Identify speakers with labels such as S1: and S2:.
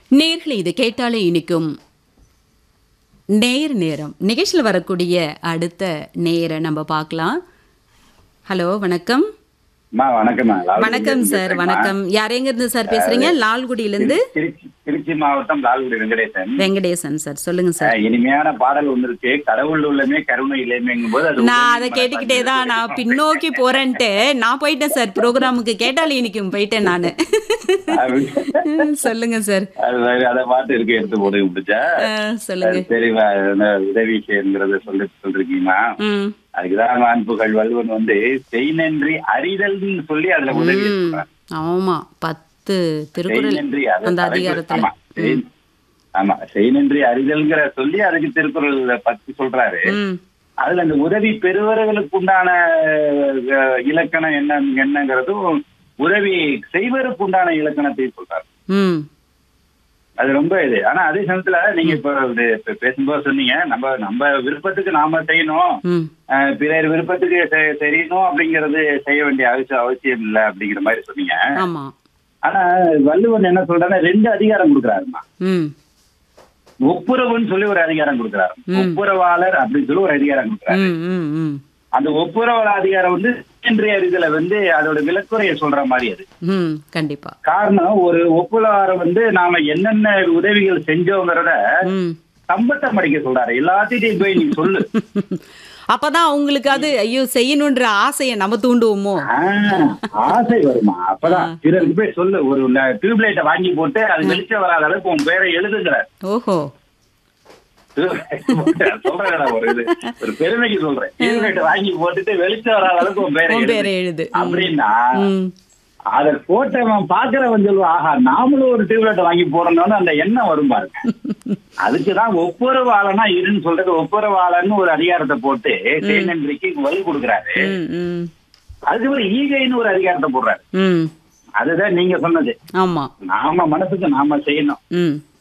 S1: நேர்களை இது கேட்டாலே இனிக்கும் நேர் நேரம் நிகழ்ச்சியில் வரக்கூடிய அடுத்த நேரை நம்ம பார்க்கலாம் ஹலோ வணக்கம்
S2: அம்மா வணக்கம்மா லால்குடியில
S1: வணக்கம்
S2: இருந்து
S1: சார்
S2: பேசுறேம்மா.
S1: வணக்கம் யார் எங்க இருந்து சார் பேசுறீங்க லால்குடியிலேருந்து
S2: திருச்சி திருச்சி மாவட்டம் லால்குடி வெங்கடேசன்
S1: வெங்கடேசன் சார் சொல்லுங்க சார்
S2: அஹ், இனிமையான பாடல் வந்திருக்கு கடவுள் உள்ளமே கருணை இல்லைமேங்கும் போது அது
S1: நான்
S2: உதவி
S1: அதை
S2: மனப்பான்மை
S1: கேட்டுக்கிட்டே தான் நான்
S2: இருக்கு.
S1: பின்னோக்கி போறேன்ட்டு நான் போயிட்டேன் சார் ப்ரோக்ராமுக்கு கேட்டாலே இனிக்கும் போயிட்டேன் நான் சொல்லுங்க சார்
S2: அது வேற அதை பாட்டு இருக்கு எடுத்து போட்டு முடிச்சா
S1: அஹ், சொல்லுங்க
S2: சரி வா, இந்த உதவி செய்யுங்கிறத சொல்லி சொல்லிருக்கீங்களா
S1: ம்
S2: அதுக்குதான் அன்புகள் வள்ளுவன் வந்து செய்நன்றி அறிதல்னு சொல்லி அதுல உதவி
S1: ம்
S2: சொல்றான்.
S1: ஆமா பத்து திருக்குறள்
S2: செய்நன்றி அது
S1: அந்த
S2: தலைப்பு.
S1: அதிகாரத்துல
S2: ஆமா செய்- ஆமா செய்நன்றி அறிதல்ங்கிற சொல்லி அதுக்கு திருக்குறள் பத்தி சொல்றாரு
S1: ம்
S2: அதுல அந்த உதவி பெறுவர்களுக்கு உண்டான அஹ், இலக்கணம் என்ன என்னங்கிறதும் உதவி செய்வருக்கு உண்டான இலக்கணத்தை சொல்றாரு
S1: ம்
S2: அது ரொம்ப இது ஆனா அதே சமயத்துல நீங்க இப்ப இது இப்ப பேசும்போது சொன்னீங்க நம்ம நம்ம விருப்பத்துக்கு நாம செய்யணும்
S1: ம்
S2: அஹ், பிறர் விருப்பத்துக்கு செ- தெரியணும் அப்படிங்கறது செய்ய வேண்டிய அவசியம் அவசியம் இல்லை அப்படிங்கிற மாதிரி சொன்னீங்க
S1: ஆமா
S2: ஆனா வள்ளுவன் என்ன சொல்றாருன்னா ரெண்டு அதிகாரம் கொடுக்குறாருமா
S1: ம்
S2: ஒப்புரவுன்னு சொல்லி ஒரு அதிகாரம் கொடுக்குறாரு
S1: ம்.
S2: ஒப்புரவாளர் அப்படின்னு சொல்லி ஒரு அதிகாரம் கொடுக்குறாரு
S1: ம் ம் ம்
S2: அந்த ஒப்புரவாளர் அதிகாரம் வந்து இன்றைய அறிதல வந்து அதோட விளக்குறைய சொல்ற மாதிரி அது
S1: ம் கண்டிப்பா
S2: காரணம் ஒரு ஒப்புரவாளர் வந்து நாம என்னென்ன உதவிகள் செஞ்சோங்கிறத
S1: ம்
S2: சம்பத்தம் அடிக்க சொல்றாரு எல்லாத்தையும் போய் நீ சொல்லு
S1: அப்பதான் அவங்களுக்கு அது ஐயோ செய்யணுன்ற ஆசையை நம்ம தூண்டுவோமோ
S2: ஆஹ், ஆசை வருமா அப்பதான் பிறருக்கு போய் சொல்லு ஒரு டியூப்லைட்டை வாங்கி போட்டு அது வெளிச்சம் வராத அளவுக்கு உன் பேரை எழுதுங்கிற
S1: ஓஹோ
S2: சொல்றேன் ஒரு இது ஒரு பெருமைக்கு சொல்றேன் டியூப்லைட்டை வாங்கி போட்டுட்டு வெளிச்சம் வராத அளவுக்கு உன் பேரை
S1: உன்
S2: எழுது.
S1: பேரை எழுது ம்.
S2: அப்படின்னா
S1: ம்
S2: அத போட்டவன் பாக்குறவன் சொல்லுவான் ஆஹா நாமளும் ஒரு டியூப்லைட் வாங்கி போடணும்னு அந்த எண்ணம் வரும் பாருங்க அதுக்குதான் ஒப்புரவாளனா இருன்னு சொல்றது ஒப்புரவாளன்னு ஒரு அதிகாரத்தை போட்டு தேநன்றிக்கு வலு கொடுக்குறாரு
S1: ம் ம்
S2: அதுக்கு ஒரு ஈகைன்னு ஒரு அதிகாரத்தை போடுறாரு
S1: ம்
S2: அதுதான் நீங்க சொன்னது
S1: ஆமா
S2: நாம மனசுக்கு நாம செய்யணும்
S1: ம்